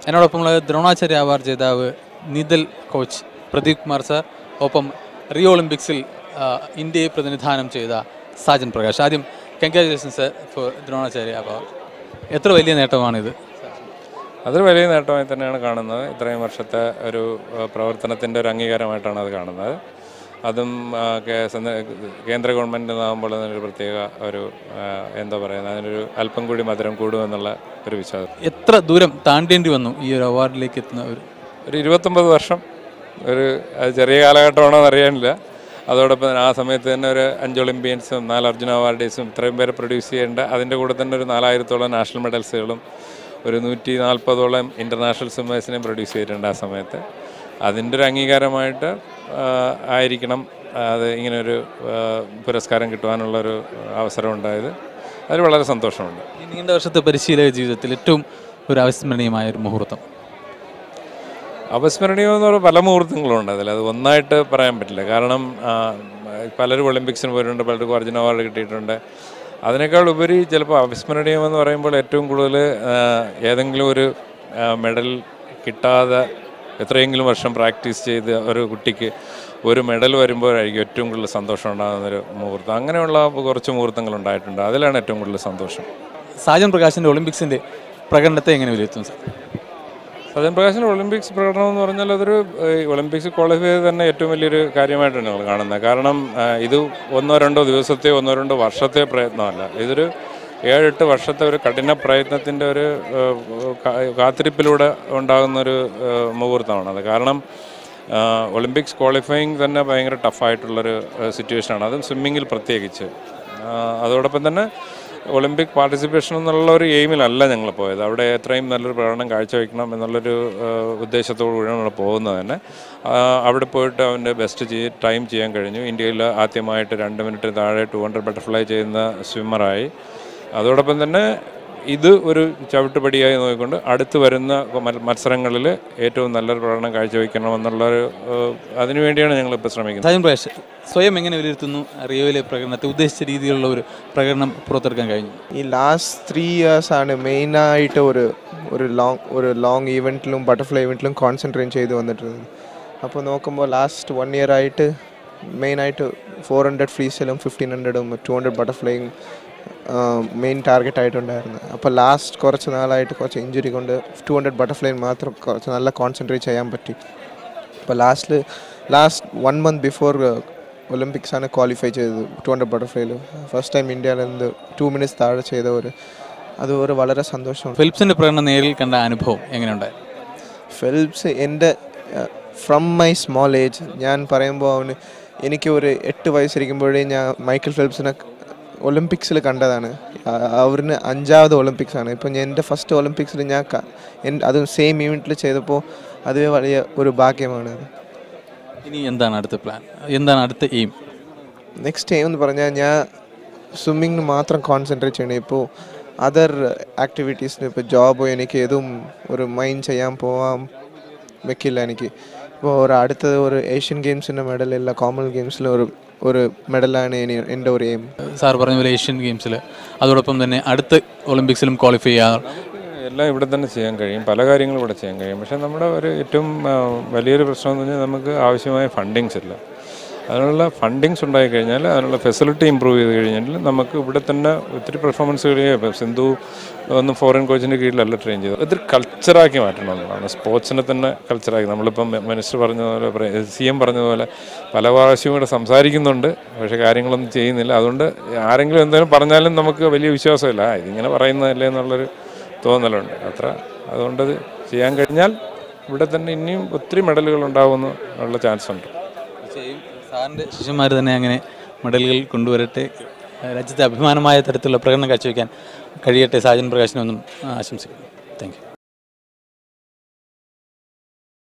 എന്നോടൊപ്പമുള്ള Dronacharya award ജേതാവ് നിതൽ coach Pradeep Kumar sir ഒപ്പം റിയോ ഒളിമ്പിക്സിൽ ആ, ഇന്ത്യയെ പ്രതിനിധാനം ചെയ്ത സാജൻ പ്രകാശ് ആദ്യം കൺഗ്രാജുലേഷൻസ് ഫോർ ദ്രോണാചാര്യ അവാർഡ് എത്ര വലിയ നേട്ടമാണിത് അതൊരു വലിയ നേട്ടമായി തന്നെയാണ് കാണുന്നത് ഇത്രയും വർഷത്തെ ഒരു ഏഹ്, പ്രവർത്തനത്തിൻ്റെ ഒരു അംഗീകാരമായിട്ടാണ് അത് കാണുന്നത് അതും ആ, കേ- സന്ന- കേന്ദ്ര ഗവൺമെൻറ് ആകുമ്പോൾ അതിനൊരു പ്രത്യേക ഒരു ആ, എന്താ പറയുന്നത് അതിനൊരു അല്പം കൂടി മധുരം കൂടുമെന്നുള്ള ഒരു വിശ്വാസം എത്ര ദൂരം താണ്ടേണ്ടി വന്നു ഈ ഒരു അവാർഡിലേക്ക് എത്തുന്ന ഒരു ഒരു ഇരുപത്തൊമ്പത് വർഷം ഒരു അത് ചെറിയ കാലഘട്ടമാണോ എന്ന് അറിയാനില്ല അതോടൊപ്പം തന്നെ ആ സമയത്ത് തന്നെ ഒരു അഞ്ച് ഒളിമ്പിയൻസും നാല് അർജുന അവാർഡേഴ്സും ഇത്രയും പേരെ പ്രൊഡ്യൂസ് ചെയ്യേണ്ട അതിൻ്റെ കൂടെ തന്നെ ഒരു നാലായിരത്തോളം നാഷണൽ മെഡൽസുകളും ഒരു നൂറ്റി നാൽപ്പതോളം ഇൻ്റർനാഷണൽ സ്വിമ്മേഴ്സിനെയും പ്രൊഡ്യൂസ് ചെയ്തിട്ടുണ്ട് ആ സമയത്ത് അതിൻ്റെ ഒരു അംഗീകാരമായിട്ട് ആ, ആയിരിക്കണം അത് ഇങ്ങനൊരു ആ, പുരസ്കാരം കിട്ടുവാനുള്ളൊരു അവസരം ഉണ്ടായത് അതിൽ വളരെ സന്തോഷമുണ്ട് ഈ നീണ്ട വർഷത്തെ പരിശീലക ജീവിതത്തിൽ ഏറ്റവും ഒരു അവിസ്മരണീയമായ ഒരു മുഹൂർത്തം അപസ്മരണീയം എന്ന് പറഞ്ഞാൽ പല മുഹൂർത്തങ്ങളുണ്ട് അതിൽ അത് ഒന്നായിട്ട് പറയാൻ പറ്റില്ല കാരണം ആ, പലരും ഒളിമ്പിക്സിന് പോയിട്ടുണ്ട് പലർക്കും അർജുന അവാർഡ് കിട്ടിയിട്ടുണ്ട് അതിനേക്കാൾ ഉപരി ചിലപ്പോൾ അവിസ്മരണീയം എന്ന് പറയുമ്പോൾ ഏറ്റവും കൂടുതൽ ആ, ഏതെങ്കിലും ഒരു ആ, മെഡൽ കിട്ടാതെ എത്രയെങ്കിലും വർഷം പ്രാക്ടീസ് ചെയ്ത് ഒരു കുട്ടിക്ക് ഒരു മെഡൽ വരുമ്പോഴായിരിക്കും ഏറ്റവും കൂടുതൽ സന്തോഷം ഉണ്ടാകുന്നൊരു മുഹൂർത്തം അങ്ങനെയുള്ള കുറച്ച് മുഹൂർത്തങ്ങൾ ഉണ്ടായിട്ടുണ്ട് അതിലാണ് ഏറ്റവും കൂടുതൽ സന്തോഷം സാജൻ പ്രകാശിൻ്റെ ഒളിമ്പിക്സിൻ്റെ പ്രകടനത്തെ എങ്ങനെ വിലയിരുത്തും സാർ സത്യൻ പ്രകാശിൻ്റെ ഒളിമ്പിക്സ് പ്രകടനം എന്ന് പറഞ്ഞാൽ അതൊരു ഏഹ്, ഒളിമ്പിക്സ് ക്വാളിഫൈ ചെയ്ത് തന്നെ ഏറ്റവും വലിയൊരു കാര്യമായിട്ടാണ് ഞങ്ങൾ കാണുന്നത് കാരണം ആ, ഇത് ഒന്നോ രണ്ടോ ദിവസത്തെ ഒന്നോ രണ്ടോ വർഷത്തെ പ്രയത്നമല്ല ഇതൊരു ഏഴെട്ട് വർഷത്തെ ഒരു കഠിന പ്രയത്നത്തിൻ്റെ ഒരു ഏഹ്, കാ- കാത്തിരിപ്പിലൂടെ ഉണ്ടാകുന്ന ഒരു ഏഹ്, മുഹൂർത്തമാണത് കാരണം ആ, ഒളിമ്പിക്സ് ക്വാളിഫയിങ് തന്നെ ഭയങ്കര ടഫായിട്ടുള്ളൊരു സിറ്റുവേഷനാണ് അതും സ്വിമ്മിങ്ങിൽ പ്രത്യേകിച്ച് ആ, അതോടൊപ്പം തന്നെ ഒളിമ്പിക് പാർട്ടിസിപ്പേഷൻ എന്നുള്ള ഒരു എയിമിലല്ല ഞങ്ങൾ പോയത് അവിടെ എത്രയും നല്ലൊരു പ്രകടനം കാഴ്ചവെക്കണം എന്നുള്ളൊരു ആ, ഉദ്ദേശത്തോടു കൂടിയാണ് നമ്മൾ പോകുന്നത് തന്നെ ആ, അവിടെ പോയിട്ട് അവൻ്റെ ബെസ്റ്റ് ചെയ് ടൈം ചെയ്യാൻ കഴിഞ്ഞു ഇന്ത്യയിൽ ആദ്യമായിട്ട് രണ്ട് മിനിറ്റ് താഴെ ടു ഹൺഡ്രഡ് ബട്ടർഫ്ലൈ ചെയ്യുന്ന സ്വിമ്മറായി അതോടൊപ്പം തന്നെ ഇത് ഒരു ചവിട്ടുപടിയായി നോക്കിക്കൊണ്ട് അടുത്ത് വരുന്ന മ- മത്സരങ്ങളിൽ ഏറ്റവും നല്ലൊരു പ്രകടനം കാഴ്ചവെക്കണം എന്നുള്ളൊരു ഏഹ്, അതിനുവേണ്ടിയാണ് ഞങ്ങളിപ്പോൾ ശ്രമിക്കുന്നത് സാജൻ പ്രകാശ് സ്വയം എങ്ങനെ വിലയിരുത്തുന്നു റിയോയിലെ പ്രകടനത്തെ ഉദ്ദേശിച്ച രീതിയിലുള്ള ഒരു പ്രകടനം പുറത്തെടുക്കാൻ കഴിഞ്ഞു ഈ ലാസ്റ്റ് ത്രീ ഇയേഴ്സ് ആണ് മെയിനായിട്ട് ഒരു ഒരു ലോങ് ഒരു ലോങ് ഈവൻറ്റിലും ബട്ടർഫ്ലൈ ഈവൻറ്റിലും കോൺസെൻട്രേറ്റ് ചെയ്ത് വന്നിട്ടുള്ളത് അപ്പോൾ നോക്കുമ്പോൾ ലാസ്റ്റ് വൺ ഇയർ ആയിട്ട് മെയിനായിട്ട് ഫോർ ഹൺഡ്രഡ് ഫ്രീസിലും ഫിഫ്റ്റീൻ ഹൺഡ്രഡും ടു ഹൺഡ്രഡ് ഫ്ലൈയും മെയിൻ ടാർഗറ്റ് ആയിട്ടുണ്ടായിരുന്നു അപ്പോൾ ലാസ്റ്റ് കുറച്ച് നാളായിട്ട് കുറച്ച് ഇഞ്ചുറി കൊണ്ട് ടു ഹൺഡ്രഡ് ബട്ടർഫ്ലൈ മാത്രം കുറച്ച് നല്ല കോൺസെൻട്രേറ്റ് ചെയ്യാൻ പറ്റി അപ്പോൾ ലാസ്റ്റിൽ last one month before Olympics ആണ് ക്വാളിഫൈ ചെയ്തത് ടു ഹൺഡ്രഡ് ബട്ടർഫ്ലൈയിൽ ഫസ്റ്റ് ടൈം ഇന്ത്യയിൽ നിന്ന് ടു മിനിറ്റ്സ് താഴെ ചെയ്ത ഒരു അത് ഒരു വളരെ സന്തോഷമാണ് ഫിലിപ്സിന്റെ പ്രകടനം നേരിൽ കണ്ട അനുഭവം എങ്ങനെയുണ്ടായി ഫെൽപ്സ് എൻ്റെ ഫ്രം മൈ സ്മോൾ ഏജ് ഞാൻ പറയുമ്പോൾ അവന് എനിക്ക് ഒരു എട്ട് വയസ്സിരിക്കുമ്പോഴേ ഞാൻ മൈക്കിൾ ഫെൽപ്സിനെ ഒളിമ്പിക്സിൽ കണ്ടതാണ് ആ- അവരിന് അഞ്ചാമത് ഒളിമ്പിക്സ് ആണ് ഇപ്പം ഞാൻ എൻ്റെ ഫസ്റ്റ് ഒളിമ്പിക്സിൽ ഞാൻ ക- എൻ- അതും സെയിം ഈവൻറ്റിൽ ചെയ്തപ്പോൾ അതുവേ വലിയ ഒരു ഭാഗ്യമാണ് അത് ഇനി എന്താണ് അടുത്ത പ്ലാൻ എന്താണ് അടുത്ത എയിം നെക്സ്റ്റ് എയിം എന്ന് പറഞ്ഞാൽ ഞാൻ സ്വിമ്മിങ്ങിന് മാത്രം കോൺസെൻട്രേറ്റ് ചെയ്യണം ഇപ്പോൾ അതർ ആക്ടിവിറ്റീസിന് ഇപ്പോൾ ജോബോ എനിക്ക് ഏതും ഒരു മൈൻഡ് ചെയ്യാൻ പോകാൻ വെക്കില്ല എനിക്ക് ഇപ്പോൾ ഒരു അടുത്തത് ഒരു ഏഷ്യൻ ഗെയിംസിൻ്റെ മെഡൽ ഇല്ല കോമൺവെൽത്ത് ഗെയിംസിൽ ഒരു ഒരു മെഡലാണ് ഇനി എൻ്റെ ഒരു എയിം സാർ പറഞ്ഞ പോലെ ഏഷ്യൻ ഗെയിംസിൽ അതോടൊപ്പം തന്നെ അടുത്ത ഒളിമ്പിക്സിലും ക്വാളിഫൈ ചെയ്യാൻ എല്ലാം ഇവിടെ തന്നെ ചെയ്യാൻ കഴിയും പല കാര്യങ്ങളും ഇവിടെ ചെയ്യാൻ കഴിയും പക്ഷേ നമ്മുടെ ഒരു ഏറ്റവും ആ, വലിയൊരു പ്രശ്നം എന്ന് പറഞ്ഞാൽ നമുക്ക് ആവശ്യമായ ഫണ്ടിങ്സ് ഇല്ല അതിനുള്ള ഫണ്ടിങ്സ് ഉണ്ടായി കഴിഞ്ഞാൽ അതിനുള്ള ഫെസിലിറ്റി ഇമ്പ്രൂവ് ചെയ്ത് കഴിഞ്ഞാൽ നമുക്ക് ഇവിടെ തന്നെ ഒത്തിരി പെർഫോമൻസുകൾ ചെയ്യാം സിന്ധു ഒന്നും ഫോറിൻ കോച്ചിൻ്റെ കീഴിലല്ല ട്രെയിൻ ചെയ്തത് ഇതൊരു കൾച്ചറാക്കി മാറ്റണം എന്നുള്ളതാണ് സ്പോർട്സിനെ തന്നെ കൾച്ചറാക്കി നമ്മളിപ്പം മിനിസ്റ്റർ പറഞ്ഞതുപോലെ സി എം പറഞ്ഞതുപോലെ പല പ്രാവശ്യവും ഇവിടെ സംസാരിക്കുന്നുണ്ട് പക്ഷേ കാര്യങ്ങളൊന്നും ചെയ്യുന്നില്ല അതുകൊണ്ട് ആരെങ്കിലും എന്തെങ്കിലും പറഞ്ഞാലും നമുക്ക് വലിയ വിശ്വാസമില്ല ആ, ഇതിങ്ങനെ പറയുന്നതല്ലേ എന്നുള്ളൊരു തോന്നലുണ്ട് അത്ര അതുകൊണ്ടത് ചെയ്യാൻ കഴിഞ്ഞാൽ ഇവിടെ തന്നെ ഇനിയും ഒത്തിരി മെഡലുകൾ ഉണ്ടാവുമെന്ന് ഉള്ള ചാൻസ് ഉണ്ട് സാറിൻ്റെ ശിഷ്യന്മാർ തന്നെ അങ്ങനെ മെഡലുകൾ കൊണ്ടുവരട്ടെ രാജ്യത്തെ അഭിമാനമായ തരത്തിലുള്ള പ്രകടനം കാഴ്ചവെക്കാൻ കഴിയട്ടെ സാജൻ പ്രകാശിനൊന്നും ആശംസിക്കുന്നു താങ്ക് യു